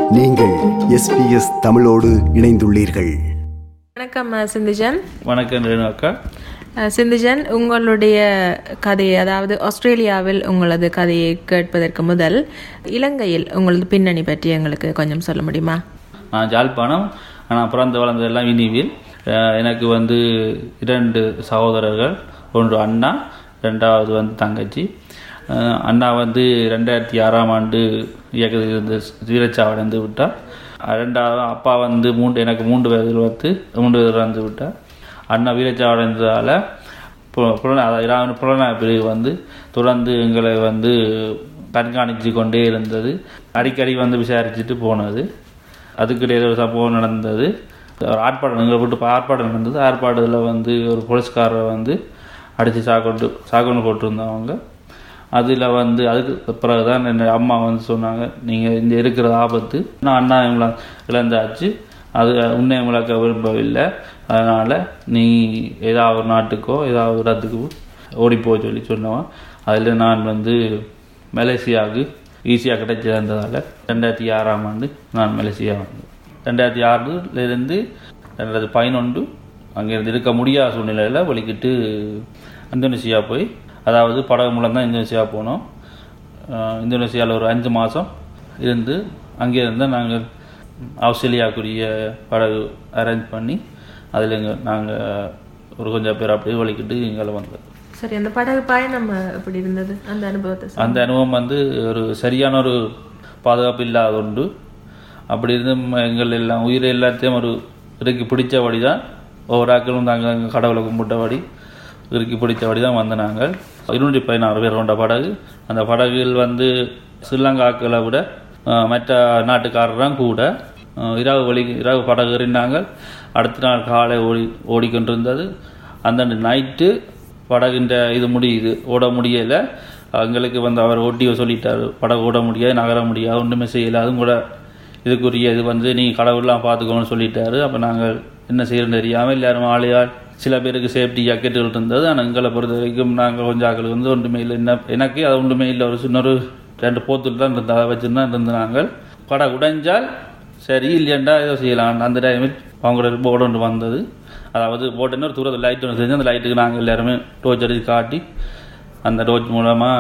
நீங்கள் எஸ்பிஎஸ் தமிழோடு இணைந்துள்ளீர்கள் வணக்கம் அஹ், சிந்துஜன் வணக்கம் ரேணுகா அஹ், சிந்துஜன் உங்களுடைய கதையை அதாவது ஆஸ்திரேலியாவில் உங்களது கதையை கேட்பதற்கு முதல் இலங்கையில் உங்களது பின்னணி பற்றி எங்களுக்கு கொஞ்சம் சொல்ல முடியுமா நான் ஜாழ்ப்பாணம் நான் பிறந்து வளர்ந்ததெல்லாம் இனிவில் அஹ் எனக்கு வந்து இரண்டு சகோதரர்கள் ஒன்று அண்ணா ரெண்டாவது வந்து தங்கச்சி அஹ் அண்ணா வந்து ரெண்டாயிரத்தி ஆறாம் ஆண்டு இயக்கத்தில் இருந்து வீரச்சாவடைந்து விட்டார் ரெண்டாவது அப்பா வந்து மூன்று எனக்கு மூன்று வயதில் வந்து மூன்று வயதில் வந்து விட்டார் அண்ணா வீரச்சாவடைந்ததால் பு- புலனா அதாவது இராணுவ புலனாய்வு பிரிவு வந்து தொடர்ந்து எங்களை வந்து கண்காணித்து கொண்டே இருந்தது அடிக்கடி வந்து விசாரிச்சுட்டு போனது அதுக்கிடையில் ஒரு சம்பவம் நடந்தது ஒரு ஆர்ப்பாட்டம் எங்களை விட்டு ஆர்ப்பாட்டம் நடந்தது ஆர்ப்பாட்டத்தில் வந்து ஒரு போலீஸ்காரரை வந்து அடித்து சாக்கொண்டு சாக்கொண்டு போட்டிருந்தவங்க அதில் வந்து அதுக்கு பிறகு தான் என் அம்மா வந்து சொன்னாங்க நீங்கள் இந்த இருக்கிற ஆபத்து நான் அண்ணா இவங்கள இழந்தாச்சு அது உன்னை விளக்க விரும்பவில்லை அதனால் நீ ஏதாவது ஒரு நாட்டுக்கோ ஏதாவது ஒரு இடத்துக்கு ஓடிப்போ சொல்லி சொன்னவன் அதில் நான் வந்து மலேசியாவுக்கு ஈஸியாக கிடைச்சிருந்ததால் ரெண்டாயிரத்தி ஆறாம் ஆண்டு நான் மலேசியா வந்தேன் ரெண்டாயிரத்தி ஆறுலேருந்து ரெண்டாயிரத்தி பதினொன்று அங்கேருந்து இருக்க முடியாத சூழ்நிலையில் வலிக்கிட்டு இந்தோனேசியா போய் அதாவது படகு மூலம் தான் இந்தோனேசியா போனோம் அஹ் இந்தோனேசியாவில் ஒரு அஞ்சு மாதம் இருந்து அங்கே இருந்தால் நாங்கள் ஆஸ்திரேலியாவுக்குரிய படகு அரேஞ்ச் பண்ணி அதில் எங்கள் நாங்கள் ஒரு கொஞ்சம் பேர் அப்படியே வலிக்கிட்டு எங்களை வந்தோம் சரி அந்த படகு பயணம் அஹ், எப்படி இருந்தது அந்த அனுபவத்தை சொல்லுங்க. அந்த அனுபவம் வந்து ஒரு சரியான ஒரு பாதுகாப்பு இல்லாத ஒன்று அப்படி இருந்து ம- எங்கள் எல்லாம் உயிரை எல்லாத்தையும் ஒரு இறுக்கி பிடிச்சபடி தான் ஒவ்வொரு ஆக்களும் தாங்க அங்கே கடவுளை கும்பிட்டபடி இறுக்கி பிடிச்சபடி தான் வந்த நாங்கள் இருநூற்றி பதினாறு பேர் கொண்ட படகு அந்த படகுகள் வந்து ஸ்ரீலங்கா ஆக்களை விட அஹ், மற்ற நாட்டுக்காரர் தான் கூட அஹ், இரவு வழி இரவு படகு எறினாங்க அடுத்த நாள் காலை ஓடி ஓடிக்கொண்டிருந்தது அந்த நைட்டு படகுன்ற இது முடியுது ஓட முடியல எங்களுக்கு வந்து அவர் ஓட்டியோ சொல்லிட்டாரு படகு ஓட முடியாது நகர முடியாது ஒன்றுமே செய்யல அதுவும் கூட இதுக்குரிய இது வந்து நீ கடவுள்லாம் பார்த்துக்கோன்னு சொல்லிட்டாரு அப்போ நாங்கள் என்ன செய்யறோம்னு தெரியாமல் எல்லாரும் ஆளையால் சில பேருக்கு சேஃப்டி ஜாக்கெட்டுகள் இருந்தது ஆனால் எங்களை பொறுத்த வரைக்கும் நாங்கள் கொஞ்சம் ஆக்கள் வந்து ஒன்றுமே இல்லை என்ன எனக்கு அது ஒன்றுமே இல்லை ஒரு சின்ன ஒரு ரெண்டு போத்துட்டு தான் இருந்த அதை வச்சுருந்தா இருந்த நாங்கள் படகு உடைஞ்சால் சரி இல்லையண்டா ஏதோ செய்யலாம் அந்த டைமில் அவங்களோட போர்டு ஒன்று வந்தது அதாவது போட்டுன்னு ஒரு தூரத்தில் லைட் ஒன்று செஞ்சு அந்த லைட்டுக்கு நாங்கள் எல்லாருமே டோர்ச் அடித்து காட்டி அந்த டோர்ச்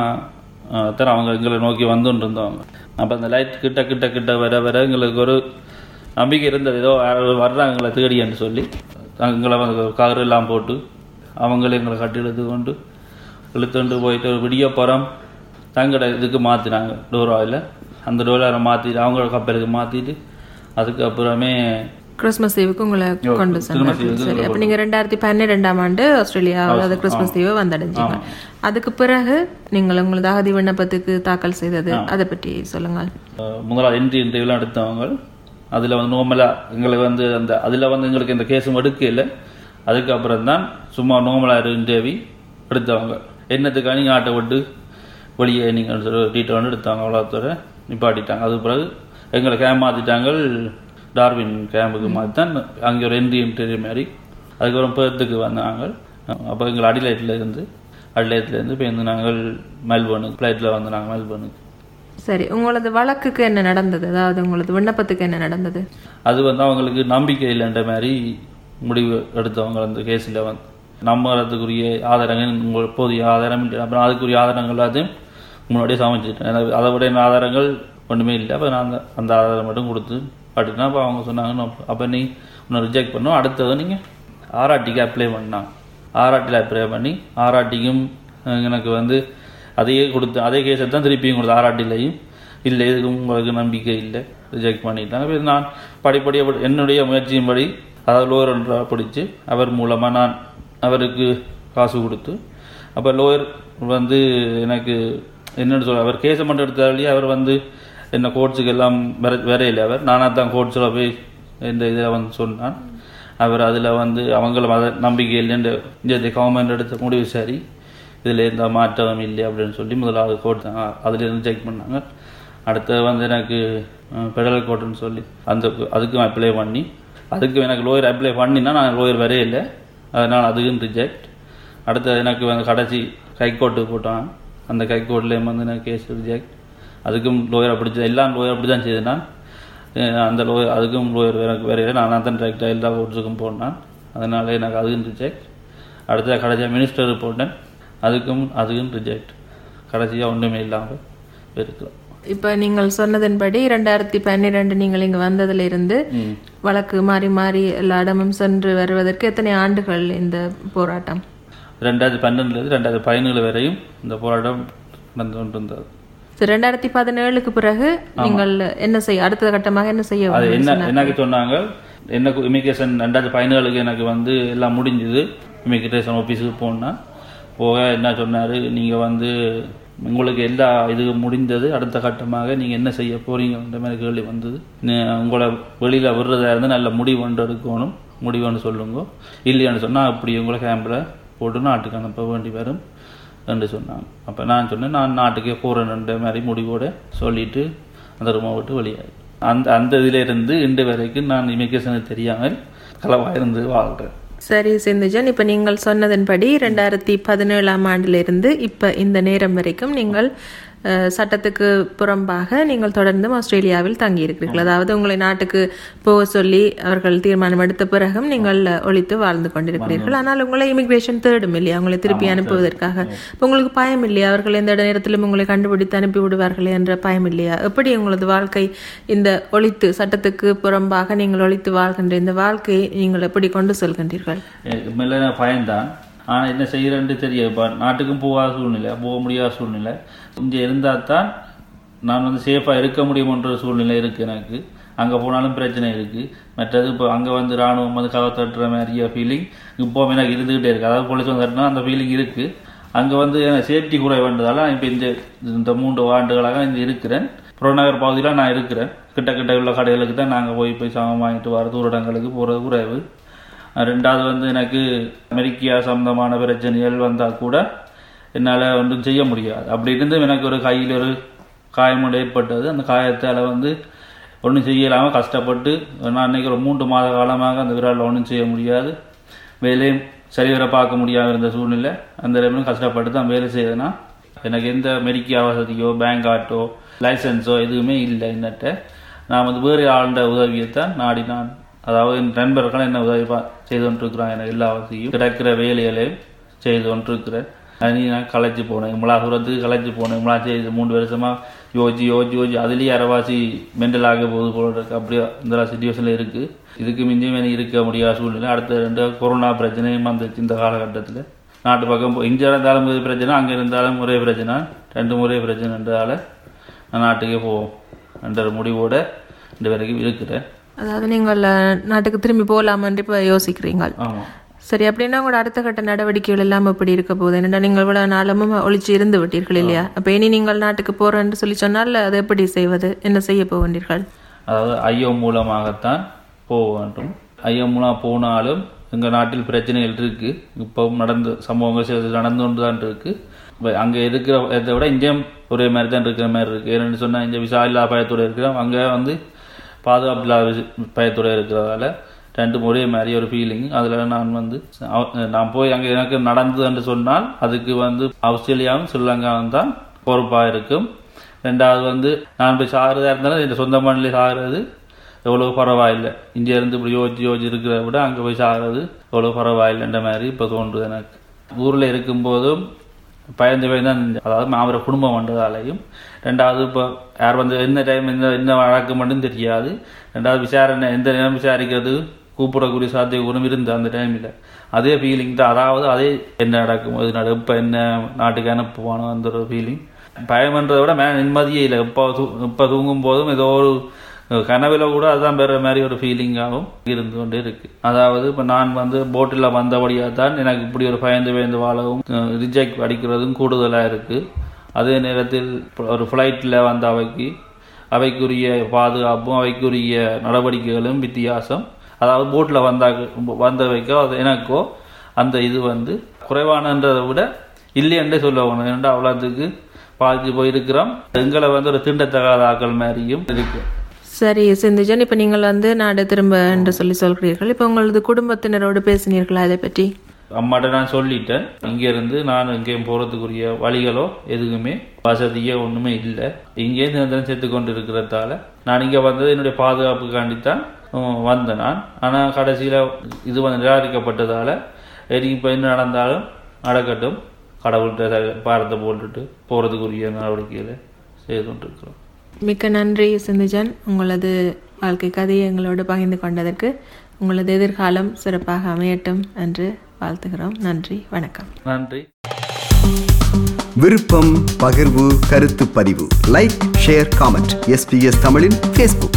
மூலமாக தான் அவங்க எங்களை நோக்கி வந்துட்டு இருந்தவங்க அப்போ அந்த லைட் கிட்ட கிட்ட கிட்ட வர வர எங்களுக்கு ஒரு நம்பிக்கை இருந்தது ஏதோ யாரோ வர்றாங்க எங்களை தேடின்னு சொல்லி எங்களை வந்து கார் எல்லாம் போட்டு அவங்களே எங்களை கட்டி இழுத்து கொண்டு இழுத்துண்டு போயிட்டு ஒரு விடிய புறம் தங்கட இதுக்கு மாற்றினாங்க டோராவில் அந்த டோராவில் மாற்றிட்டு அவங்களோட கப்பலுக்கு மாற்றிட்டு அதுக்கப்புறமே கிறிஸ்மஸ் தீவுக்கு உங்களை யோ, கொண்டு கிறிஸ்மஸ் சென்றாங்க தீவுக்கு சரி அப்போ நீங்கள் ரெண்டாயிரத்தி பன்னிரெண்டாம் ஆண்டு ஆஸ்திரேலியா அதாவது கிறிஸ்மஸ் தீவை வந்தடைஞ்சீங்க அதுக்கு பிறகு நீங்கள் உங்களது அகதி விண்ணப்பத்துக்கு தாக்கல் செய்தது அதை பற்றி சொல்லுங்கள் அஹ் முதலாவது என்ட்ரி இன்டர்வியூலாம் எடுத்தவங்க அதில் வந்து நார்மலாக எங்களுக்கு வந்து அந்த அதில் வந்து எங்களுக்கு இந்த கேஸும் எடுக்கல அதுக்கப்புறம் தான் சும்மா நார்மலாக இன்டர்வியூ எடுத்தவங்க என்னத்துக்காக நீங்கள் ஆட்டை விட்டு வெளியே நீங்கள் சொல்லி டீட்டர் வந்து எடுத்தாங்க அவ்வளோத்தோட நிப்பாட்டிட்டாங்க அது பிறகு எங்களை கேம்ப் மாற்றிட்டாங்க டார்வின் கேம்புக்கு மாற்றி தான் அங்கே ஒரு என்ட்ரி இன்டர்வியூ மாதிரி அதுக்கப்புறம் பேர்த்துக்கு வந்தாங்க அப்போ எங்கள் அடிலைட்டில் இருந்து அடிலைட்டில் இருந்து இப்போ வந்து நாங்கள் மெல்பர்னுக்கு ஃப்ளைட்டில் வந்து நாங்கள் மெல்பர்னுக்கு சரி உங்களது வழக்குக்கு என்ன நடந்தது அதாவது உங்களது விண்ணப்பத்துக்கு என்ன நடந்தது அது வந்து அவங்களுக்கு நம்பிக்கை இல்லைன்ற மாதிரி முடிவு எடுத்தவங்க அந்த கேஸில் வந்து நம்புறதுக்குரிய ஆதாரங்கள் உங்கள் போதிய ஆதாரம் இல்லை அப்புறம் அதுக்குரிய ஆதாரங்கள் எல்லாத்தையும் முன்னாடியே சமைச்சிட்டேன் எனக்கு அதை விட என்ன ஆதாரங்கள் ஒன்றுமே இல்லை அப்போ நான் அந்த அந்த ஆதாரம் மட்டும் கொடுத்து பாட்டுனா அப்போ அவங்க சொன்னாங்க அப்போ நீ உன்னை ரிஜெக்ட் பண்ணோம் அடுத்தது நீங்கள் ஆர்ஆர்டிக்கு அப்ளை பண்ணாங்க ஆர்ஆர்டியில் அப்ளை பண்ணி ஆர்ஆர்டிக்கும் எனக்கு வந்து அதையே கொடுத்து அதே கேஸை தான் திருப்பியும் கொடுத்து ஆர்ஆர்டிலையும் இல்லை இதுக்கு உங்களுக்கு நம்பிக்கை இல்லை ரிஜெக்ட் பண்ணிட்டாங்க அப்ப நான் படிப்படியாக என்னுடைய முயற்சியின்படி அதாவது லோயர் ஒன்றா பிடிச்சி அவர் மூலமாக நான் அவருக்கு காசு கொடுத்து அப்போ லோயர் வந்து எனக்கு என்னன்னு சொல்ல அவர் கேஸை மட்டும் எடுத்தாலே அவர் வந்து என்ன கோர்ட்ஸுக்கு எல்லாம் வர வரையில அவர் நானாக தான் கோர்ட்ஸில் போய் இந்த இதில் வந்து சொன்னான் அவர் அதில் வந்து அவங்கள மத நம்பிக்கை இல்லைன்னு இந்த கவர்மெண்ட் எடுத்த முடிவு சரி இதில் எந்த மாற்றம் இல்லை அப்படின்னு சொல்லி முதலாவது கோர்ட் தான் அதில் செக் பண்ணாங்க அடுத்தது வந்து எனக்கு பெடரல் கோர்ட்டுன்னு சொல்லி அந்த அதுக்கும் அப்ளை பண்ணி அதுக்கு எனக்கு லோயர் அப்ளை பண்ணினா நான் லோயர் வரவே இல்லை அதனால் அதுக்கும் ரிஜெக்ட் அடுத்தது எனக்கு வந்து கடைசி ஹைகோர்ட்டு போட்டான் அந்த ஹைகோர்ட்லேயும் வந்து எனக்கு கேஸ் ரிஜெக்ட் அதுக்கும் லோயர் பிடிச்சது எல்லாம் லோயர் அப்படி தான் செய்து நான் அஹ் அந்த லோ அதுக்கும் லோயர் எனக்கு வேறு இல்லை நான் தான் டைரெக்டாக எல்லா கோர்ஸுக்கும் போனேன் அதனால் எனக்கு அதுக்கும் ரிஜெக்ட் அடுத்த கடைசியாக மினிஸ்டர் போட்டேன் அதுக்கும் அதுக்கும் ரிஜெக்ட் கடைசியாக ஒன்றுமே இல்லாமல் இருக்கிறோம் இப்ப நீங்கள் சொன்னதன்படி ரெண்டாயிரத்தி பன்னிரெண்டு நீங்கள் இங்க வந்ததுல இருந்து ம் வழக்கு மாறி மாறி எல்லா இடமும் சென்று வருவதற்கு எத்தனை ஆண்டுகள் இந்த போராட்டம் ரெண்டாயிரத்தி பன்னெண்டுலேருந்து ரெண்டாயிரத்தி பதினேழு வரையும் இந்த போராட்டம் நடந்து கொண்டிருந்தது சரி, ரெண்டாயிரத்தி பதினேழுக்கு பிறகு நீங்கள் என்ன செய்ய அடுத்த கட்டமாக என்ன செய்ய அது வேண்டும்? என்ன எனக்கு சொன்னாங்க எனக்கு இமிகிரேஷன் ரெண்டாயிரத்தி பதினேழுக்கு எனக்கு வந்து எல்லாம் முடிஞ்சுது இமிகிரேஷன் ஆஃபீஸுக்கு போனால் போக என்ன சொன்னார் நீங்கள் வந்து உங்களுக்கு எல்லா இது முடிந்தது அடுத்த கட்டமாக நீங்கள் என்ன செய்ய போறீங்கன்ற மாதிரி கேள்வி வந்தது நீ- உங்களை வெளியில் விடுறதா இருந்தால் நல்ல முடிவு ஒன்று எடுக்கணும் முடிவுன்னு சொல்லுங்க இல்லையான்னு சொன்னால் அப்படி உங்களை கேம்பில் போட்டு நாட்டுக்கு அனுப்ப வேண்டி வரும் என்று சொன்னாங்க அப்போ நான் சொன்னேன் நான் நாட்டுக்கே போகிறேன்ற மாதிரி முடிவோட சொல்லிட்டு அந்த ரூமை விட்டு வெளியாகி அந்த அந்த இதிலிருந்து இன்று வரைக்கும் நான் இமிகிரேஷனுக்கு தெரியாமல் களவாக இருந்து வாழ்கிறேன் சரி சிந்துஜன் இப்ப நீங்கள் சொன்னதன்படி ரெண்டாயிரத்தி பதினேழாம் ஆண்டிலிருந்து இப்ப இந்த நேரம் வரைக்கும் நீங்கள் அஹ், சட்டத்துக்கு புறம்பாக நீங்கள் தொடர்ந்து ஆஸ்திரேலியாவில் தங்கி இருக்கிறீர்கள் அதாவது உங்களை நாட்டுக்கு போக சொல்லி அவர்கள் தீர்மானம் எடுத்த பிறகும் நீங்கள் ஒழித்து வாழ்ந்து கொண்டிருக்கிறீர்கள் ஆனால் உங்களை இமிகிரேஷன் தேடும் இல்லையா உங்களை திருப்பி அனுப்புவதற்காக இப்ப உங்களுக்கு பயம் இல்லையா அவர்கள் எந்த நேரத்திலும் உங்களை கண்டுபிடித்து அனுப்பி விடுவார்கள் என்ற பயம் இல்லையா எப்படி உங்களது வாழ்க்கை இந்த ஒழித்து சட்டத்துக்கு புறம்பாக நீங்கள் ஒழித்து வாழ்கின்ற இந்த வாழ்க்கையை நீங்கள் எப்படி கொண்டு செல்கின்றீர்கள் எனக்கு மேலே நான் பயந்தான் ஆனால் என்ன செய்கிறேன்னு தெரியாது இப்போ நாட்டுக்கும் போகாத சூழ்நிலை போக முடியாத சூழ்நிலை இங்கே இருந்தால் தான் நான் வந்து சேஃபாக இருக்க முடியுமன்ற சூழ்நிலை இருக்குது எனக்கு அங்கே போனாலும் பிரச்சனை இருக்குது மற்றது இப்போ அங்கே வந்து ராணுவம் வந்து கதை தட்டுற மாதிரியா ஃபீலிங் இப்போ எனக்கு இருந்துக்கிட்டே இருக்குது அதாவது போலீஸ் வந்து தட்டினா அந்த ஃபீலிங் இருக்குது அங்கே வந்து எனக்கு சேஃப்டி குறைவுன்றதால இப்போ இந்த இந்த மூன்று ஆண்டுகளாக இங்கே இருக்கிறேன் புறநகர் பகுதியில் நான் இருக்கிறேன் கிட்ட கிட்ட உள்ள கடைகளுக்கு தான் நாங்கள் போய் போய் சாமான் வாங்கிட்டு வர தூரடங்களுக்கு போகிறது குறைவு ரெண்டாவது வந்து எனக்கு அமெரிக்கா சம்பந்தமான பிரச்சனைகள் வந்தால் கூட என்னால் ஒன்றும் செய்ய முடியாது அப்படி இருந்தும் எனக்கு ஒரு கையில் ஒரு காயம் ஒன்று ஏற்பட்டது அந்த காயத்தால் வந்து ஒன்றும் செய்யலாமல் கஷ்டப்பட்டு நான் அன்னைக்கு ஒரு மூன்று மாத காலமாக அந்த விராலில் ஒன்றும் செய்ய முடியாது வேலையும் சரிவர பார்க்க முடியாத இருந்த சூழ்நிலை அந்த டைம்ல கஷ்டப்பட்டு தான் வேலை செய்தேன்னா எனக்கு எந்த மெடிக்கா வசதியோ பேங்க் ஆட்டோ லைசன்ஸோ எதுவுமே இல்லை என்னட்ட நான் வந்து வேறு ஆளுடைய உதவியை தான் நாடி நான் அதாவது என் நண்பர்கள் என்ன உதவி பா- செய்து கொண்டிருக்கிறான் எனக்கு எல்லா வசதியும் கிடைக்கிற வேலைகளையும் செய்து கொண்டிருக்கிறேன் அது நான் களைச்சு போனேன் இம்மளா தூரத்துக்கு களைச்சு போனேன் இம்மளா செய்து மூணு வருஷமா யோசிச்சு யோசிச்சு யோசிச்சு அதுலேயே அரைவாசி மென்டல் ஆக போகுது போல இருக்கு அப்படியே இந்த சுச்சுவேஷனில் இருக்குது இதுக்கு மிஞ்சும் எனக்கு இருக்க முடியாத சூழ்நிலை அடுத்த ரெண்டு கொரோனா பிரச்சனையும் வந்துச்சு இந்த காலகட்டத்தில் நாட்டு பக்கம் போ- இங்கே இருந்தாலும் ஒரு பிரச்சனை அங்கே இருந்தாலும் ஒரே பிரச்சனை ரெண்டு முறை பிரச்சனைன்றதால நான் நாட்டுக்கே போவோம் என்ற முடிவோட இந்த வரைக்கும் இருக்கிறேன் அதாவது நீங்கள் அஹ், நாட்டுக்கு திரும்பி போகலாமன்று இப்போ யோசிக்கிறீங்க ஆமாம் சரி அப்படின்னா உங்களோட அடுத்த கட்ட நடவடிக்கைகள் எல்லாம் எப்படி இருக்க போகுது என்னடா நீங்கள் இவ்வளவு நாளமும் ஒழிச்சு இருந்து விட்டீர்கள் இல்லையா அப்ப இனி நீங்கள் நாட்டுக்கு போறேன்னு சொல்லி சொன்னால் அதை எப்படி செய்வது என்ன செய்ய போகின்றீர்கள் அதாவது ஐயோ மூலமாகத்தான் போக வேண்டும் ஐயோ மூலம் போனாலும் எங்கள் நாட்டில் பிரச்சனைகள் இருக்கு இப்பவும் நடந்து சம்பவங்கள் சில நடந்து கொண்டு தான் இருக்கு இப்ப அங்க இருக்கிற இதை விட இங்கேயும் ஒரே மாதிரி தான் இருக்கிற மாதிரி இருக்கு ஏன்னு சொன்னா இங்க விசா இல்லா பயத்தோட இருக்கிறோம் அங்க வந்து பாதுகாப்பு இல்லாத விச- பயத்தோட இருக்கிறதால ரெண்டும் ஒரே மாதிரி ஒரு ஃபீலிங் அதில் நான் வந்து அவ- நான் போய் அங்கே எனக்கு நடந்ததுன்னு சொன்னால் அதுக்கு வந்து ஆஸ்திரேலியாவும் ஸ்ரீலங்காவும் தான் பொறுப்பாக இருக்கும் ரெண்டாவது வந்து நான் போய் சாகிறதா இருந்தாலும் இந்த சொந்த மண்ணிலே சாகிறது எவ்வளோ பரவாயில்லை இங்கே இருந்து இப்படி யோசிச்சு யோசிச்சு இருக்கிறத விட அங்கே போய் சாகிறது எவ்வளோ பரவாயில்லைன்ற மாதிரி இப்போ தோன்றுது எனக்கு ஊரில் இருக்கும்போதும் பயந்து பயந்து தான் இருந்தேன். அதாவது அவரை குடும்பம் வந்ததாலையும் ரெண்டாவது இப்போ யார் வந்து எந்த டைம் என்ன என்ன வழக்கு மட்டும் தெரியாது ரெண்டாவது விசாரணை எந்த நேரம் விசாரிக்கிறது கூப்பிடக்கூடிய சாத்தியக்கூறும் இருந்தது அந்த டைமில் அதே ஃபீலிங் தான் அதாவது அதே என்ன நடக்கும் அது நட இப்போ என்ன நாட்டுக்கு அனுப்புவானோ அந்த ஒரு ஃபீலிங் பயம்ன்றதை விட மே நிம்மதியே இல்லை இப்போ தூ இப்போ தூங்கும் போதும் ஏதோ ஒரு கனவுல கூட அதுதான் பெற மாதிரி ஒரு ஃபீலிங்காகவும் இருந்து கொண்டே இருக்கு அதாவது இப்போ நான் வந்து போட்டில் வந்தபடியாக தான் எனக்கு இப்படி ஒரு பயந்து பயந்து வாழவும் ரிஜெக்ட் அடிக்கிறதும் கூடுதலாக இருக்கு அதே நேரத்தில் ஒரு ஃப்ளைட்டில் வந்த அவைக்கு அவைக்குரிய பாதுகாப்பும் அவைக்குரிய நடவடிக்கைகளும் வித்தியாசம் அதாவது போட்டில் வந்தா வந்தவைக்கோ அது எனக்கோ அந்த இது வந்து குறைவானன்றதை விட இல்லையென்றே சொல்லுவாங்க ஏன்னா அவ்வளோத்துக்கு பாதிச்சு போயிருக்கிறோம் எங்களை வந்து ஒரு திண்டத்தகாத ஆக்கள் மாதிரியும் இருக்கு சரி சிந்துஜன் இப்ப நீங்கள் வந்து நாடு திரும்ப என்று சொல்லி சொல்கிறீர்கள் இப்ப உங்களது குடும்பத்தினரோடு பேசினீர்களா அதை பற்றி அம்மாட்ட நான் சொல்லிட்டேன் இங்க இருந்து நான் எங்கேயும் போறதுக்குரிய வழிகளோ எதுவுமே வசதியோ ஒண்ணுமே இல்லை இங்கே நிரந்தரம் சேர்த்து கொண்டு இருக்கிறதால நான் இங்கே வந்தது என்னுடைய பாதுகாப்புக்காண்டித்தான் உம், வந்தேன் நான் ஆனால் கடைசியில் இது வந்து நிராகரிக்கப்பட்டதால் எனக்கு இப்போ என்ன நடந்தாலும் நடக்கட்டும் கடவுள்கிட்ட பாரத்தை போட்டுட்டு போகிறதுக்குரிய நடவடிக்கைகளை செய்து கொண்டிருக்கிறோம் மிக்க நன்றி சிந்துஜன் உங்களது வாழ்க்கை கதையை எங்களோடு பகிர்ந்து கொண்டதற்கு உங்களது எதிர்காலம் சிறப்பாக அமையட்டும் என்று வாழ்த்துகிறோம் நன்றி வணக்கம் நன்றி விருப்பம் பகிர்வு கருத்து பதிவு லைக் ஷேர் காமெண்ட் எஸ்பிஎஸ் தமிழின் ஃபேஸ்புக்